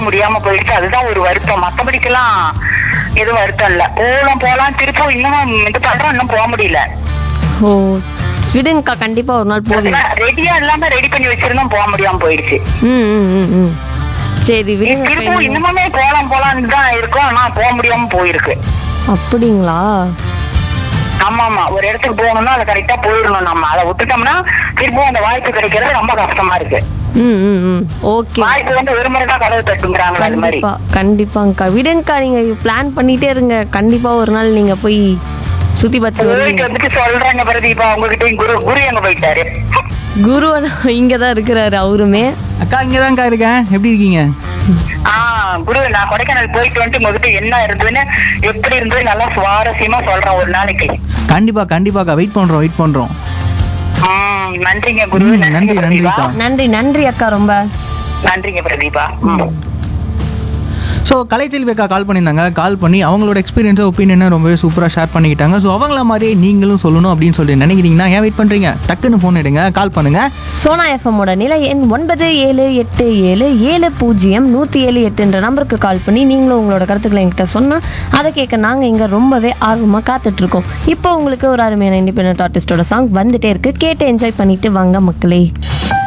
முடியாம போயிடுச்சு அதுதான் ஒரு வருத்தம் மத்தபடிக்கெல்லாம் எதுவும் வருத்தம் இல்ல போலாம் போலாம் திருப்பூர் இன்னும் இது பண்றோம் இன்னும் போக முடியல ஓ விடுங்கக்கா கண்டிப்பா ஒரு நாள் போவீங்க ரெடியா இல்லாம ரெடி பண்ணி வச்சிருந்தோம் போக முடியாம போயிடுச்சு ம் ம் ம் ம் சரி விடுங்க திருப்பூர் இன்னுமே போலாம் போலாம்னு தான் இருக்கும் ஆனா போக முடியாம போயிருக்கு அப்படிங்களா ஆமா ஆமா ஒரு இடத்துக்கு போகணும்னா அது கரெக்டா போயிடணும் நம்ம அதை விட்டுட்டோம்னா திருப்பவும் அந்த வாய்ப்பு கிடைக்கிறது ரொம்ப கஷ்டமா இருக்கு ம் ம் ம் ஓகே வாய்ப்பு வந்து ஒரு முறை தான் கதவு தட்டுங்கிறாங்க அது மாதிரி கண்டிப்பா கண்டிப்பாங்கக்கா விடுங்கக்கா நீங்க பிளான் பண்ணிட்டே இருங்க கண்டிப்பா ஒரு நாள் நீங்க போய் சுத்தி பார்த்து வீட்டுக்கு வருவீங்க வந்துட்டு சொல்றாங்க பிரதீபா உங்ககிட்ட குரு குரு எங்க போயிட்டாரு குரு இங்க தான் இருக்கிறாரு அவருமே அக்கா இங்கே தான்க்கா இருக்கேன் எப்படி இருக்கீங்க ஆஹ் குரு நான் கொடைக்கானல் போயிட்டு வந்துட்டு உங்ககிட்ட என்ன இருந்ததுன்னு எப்படி இருந்தது நல்லா சுவாரஸ்யமா சொல்றேன் ஒரு நாளைக்கு கண்டிப்பா கண்டிப்பாக்கா வெயிட் பண்றோம் வெயிட் பண்றோம் உம் நன்றிங்க குரு ம், நன்றி நன்றிங்க பிரதீபா நன்றிக்கா நன்றி நன்றி அக்கா ரொம்ப நன்றிங்க பிரதீபா ம். ஸோ கலைச்செல்வி அக்கா கால் பண்ணியிருந்தாங்க கால் பண்ணி அவங்களோட எக்ஸ்பீரியன்ஸை ஒப்பீனியனை ரொம்பவே சூப்பராக ஷேர் பண்ணிக்கிட்டாங்க ஸோ அவங்கள மாதிரியே நீங்களும் சொல்லணும் அப்படின்னு சொல்லி நினைக்கிறீங்கன்னா ஏன் வெயிட் பண்ணுறீங்க டக்குன்னு ஃபோன் எடுங்க கால் பண்ணுங்க சோனா எஃப்எம்மோட நிலை எண் ஒன்பது ஏழு எட்டு ஏழு ஏழு பூஜ்ஜியம் நூற்றி ஏழு எட்டுன்ற நம்பருக்கு கால் பண்ணி நீங்களும் உங்களோட கருத்துக்களை என்கிட்ட சொன்னால் அதை கேட்க நாங்கள் இங்கே ரொம்பவே ஆர்வமாக காத்துட்ருக்கோம் இப்போ உங்களுக்கு ஒரு அருமையான இண்டிபெண்ட் ஆர்டிஸ்டோட சாங் வந்துட்டே இருக்கு கேட்டு என்ஜாய் பண்ணிட்டு வாங்க மக்களே